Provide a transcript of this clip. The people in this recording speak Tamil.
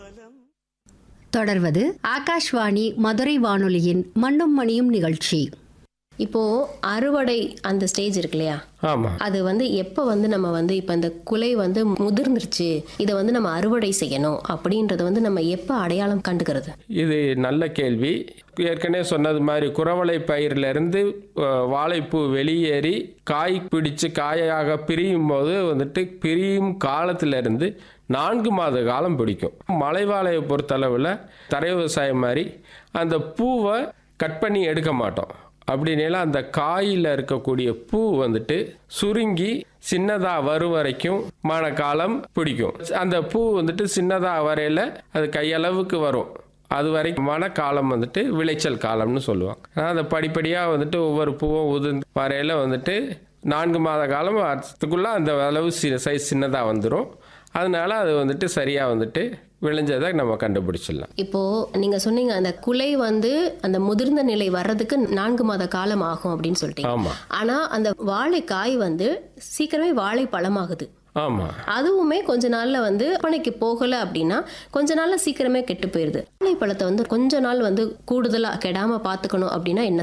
தொடர்வது ஆகாஷ்வாணி மதுரை வானொலியின் மண்ணும் மணியும் நிகழ்ச்சி இப்போ அறுவடை அந்த ஸ்டேஜ் இருக்கு இல்லையா ஆமாம் அது வந்து எப்போ வந்து நம்ம வந்து இப்போ இந்த குலை வந்து முதிர்ந்துருச்சு இதை வந்து நம்ம அறுவடை செய்யணும் அப்படின்றத வந்து நம்ம எப்போ அடையாளம் கண்டுக்கிறது இது நல்ல கேள்வி ஏற்கனவே சொன்னது மாதிரி குறவளை பயிரிலிருந்து அஹ், வாழைப்பூ வெளியேறி காய் பிடிச்சு காயாக பிரியும் போது வந்துட்டு பிரியும் காலத்திலிருந்து நான்கு மாத காலம் பிடிக்கும் மலைவாழையை பொறுத்தளவில் தரை விவசாயம் மாதிரி அந்த பூவை கட் பண்ணி எடுக்க மாட்டோம் அப்படின்னால அந்த காயில் இருக்கக்கூடிய பூ வந்துட்டு சுருங்கி சின்னதா வரும் வரைக்கும் மான காலம் பிடிக்கும் அந்த பூ வந்துட்டு சின்னதா வரையில அது கையளவுக்கு வரும் அது வரைக்குமான காலம் வந்துட்டு விளைச்சல் காலம்னு சொல்லுவாங்க ஆனா, அந்த படிப்படியாக வந்துட்டு ஒவ்வொரு பூவும் உதிர்ந்து வரையில வந்துட்டு நான்கு மாத காலம் அதுக்குள்ள அந்த அளவு சைஸ் சின்னதாக வந்துடும் அதனால அது வந்துட்டு சரியாக வந்துட்டு விளைஞ்சதை நம்ம கண்டுபிடிச்சிடலாம் இப்போ நீங்க சொன்னீங்க அந்த குலை வந்து அந்த முதிர்ந்த நிலை வர்றதுக்கு நான்கு மாத காலம் ஆகும் அப்படின்னு சொல்லிட்டீங்க ஆமாம் ஆனா அந்த வாழைக்காய் வந்து சீக்கிரமே வாழை பழமாகுது ஆமாம் அதுவுமே கொஞ்ச நாள்ல வந்து விற்பனைக்கு போகல அப்படின்னா கொஞ்ச நாள்ல சீக்கிரமே கெட்டு போயிருது வாழைப்பழத்தை வந்து கொஞ்ச நாள் வந்து கூடுதலா கெடாம பாத்துக்கணும் அப்படின்னா என்ன